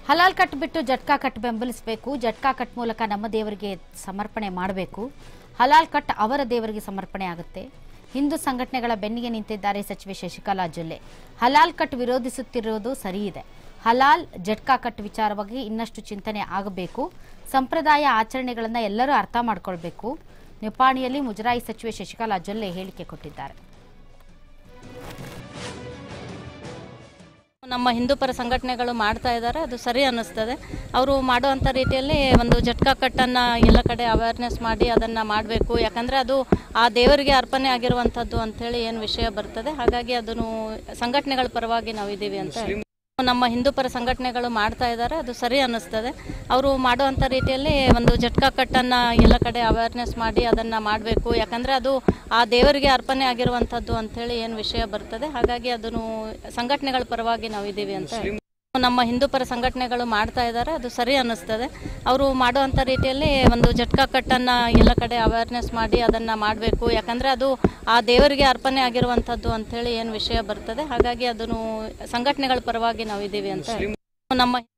ಹಲಾಲ್ cut ಬಿಟ್ಟು jhatka cut ಬೆಂಬಲಿಸಬೇಕು jhatka cut ಮೂಲಕ ನಮ್ಮ ದೇವರಿಗೆ ಸಮರ್ಪಣೆ ಮಾಡಬೇಕು ಹಲಾಲ್ ಕಟ್ ಅವರ ದೇವರಿಗೆ ಸಮರ್ಪಣೆ ಆಗುತ್ತೆ ಹಿಂದೂ ಸಂಘಟನೆಗಳ ಬೆನ್ನಿಗೆ ನಿಂತಿದ್ದಾರೆ ಸಚಿವೆ ಶಶಿಕಲಾ ಜೊಲ್ಲೆ ಹಲಾಲ್ ಕಟ್ ವಿರೋಧಿಸುತ್ತಿರುವುದು ಸರಿ ಇದೆ ಹಲಾಲ್ ಜಟ್ಕಾ ಕಟ್ ವಿಚಾರವಾಗಿ ಇನ್ನಷ್ಟು ಚಿಂತನೆ ಆಗಬೇಕು ಸಂಪ್ರದಾಯ ಆಚರಣೆಗಳನ್ನು ಎಲ್ಲರೂ ಅರ್ಥ ಮಾಡ್ಕೊಳ್ಬೇಕು ನಿಪಾಣಿಯಲ್ಲಿ ಮುಜರಾಯಿ ಸಚಿವೆ ಶಶಿಕಲಾ ಜೊಲ್ಲೆ ಹೇಳಿಕೆ ಕೊಟ್ಟಿದ್ದಾರೆ ನಮ್ಮ ಹಿಂದೂ ಪರ ಸಂಘಟನೆಗಳು ಮಾಡ್ತಾ ಇದ್ದಾರೆ ಅದು ಸರಿ ಅನ್ನಿಸ್ತದೆ ಅವರು ಮಾಡುವಂಥ ರೀತಿಯಲ್ಲಿ ಒಂದು ಜಟ್ಕಾ ಕಟ್ಟನ್ನು ಎಲ್ಲ ಕಡೆ ಅವೇರ್ನೆಸ್ ಮಾಡಿ ಅದನ್ನು ಮಾಡಬೇಕು ಯಾಕಂದರೆ ಅದು ಆ ದೇವರಿಗೆ ಅರ್ಪಣೆ ಆಗಿರುವಂಥದ್ದು ಅಂಥೇಳಿ ಏನು ವಿಷಯ ಬರ್ತದೆ ಹಾಗಾಗಿ ಅದನ್ನು ಸಂಘಟನೆಗಳ ಪರವಾಗಿ ನಾವು ಇದ್ದೀವಿ ಅಂತ ಹೇಳಿ. ನಮ್ಮ ಹಿಂದೂ ಪರ ಸಂಘಟನೆಗಳು ಮಾಡ್ತಾ ಇದ್ದಾರೆ ಅದು ಸರಿ ಅನ್ನಿಸ್ತದೆ ಅವರು ಮಾಡುವಂಥ ರೀತಿಯಲ್ಲಿ ಒಂದು ಜಟ್ಕಾ ಕಟ್ಟನ್ನು ಎಲ್ಲ ಕಡೆ ಅವೇರ್ನೆಸ್ ಮಾಡಿ ಅದನ್ನು ಮಾಡಬೇಕು ಯಾಕಂದರೆ ಅದು ಆ ದೇವರಿಗೆ ಅರ್ಪಣೆ ಆಗಿರುವಂಥದ್ದು ಅಂಥೇಳಿ ಏನು ವಿಷಯ ಬರ್ತದೆ ಹಾಗಾಗಿ ಅದನ್ನು ಸಂಘಟನೆಗಳ ಪರವಾಗಿ ನಾವು ಇದ್ದೀವಿ ಅಂತ ಹೇಳಿ. ನಮ್ಮ ಹಿಂದೂ ಪರ ಸಂಘಟನೆಗಳು ಮಾಡ್ತಾ ಇದ್ದಾರೆ ಅದು ಸರಿ ಅನ್ನಿಸ್ತದೆ ಅವರು ಮಾಡುವಂಥ ರೀತಿಯಲ್ಲಿ ಒಂದು ಜಟ್ಕಾ ಕಟ್ಟನ್ನು ಎಲ್ಲ ಕಡೆ ಅವೇರ್ನೆಸ್ ಮಾಡಿ ಅದನ್ನು ಮಾಡಬೇಕು ಯಾಕಂದರೆ ಅದು ಆ ದೇವರಿಗೆ ಅರ್ಪಣೆ ಆಗಿರುವಂಥದ್ದು ಅಂಥೇಳಿ ಏನು ವಿಷಯ ಬರ್ತದೆ ಹಾಗಾಗಿ ಅದನ್ನು ಸಂಘಟನೆಗಳ ಪರವಾಗಿ ನಾವು ಇದ್ದೀವಿ ಅಂತ ಹೇಳಿ. ನಮ್ಮ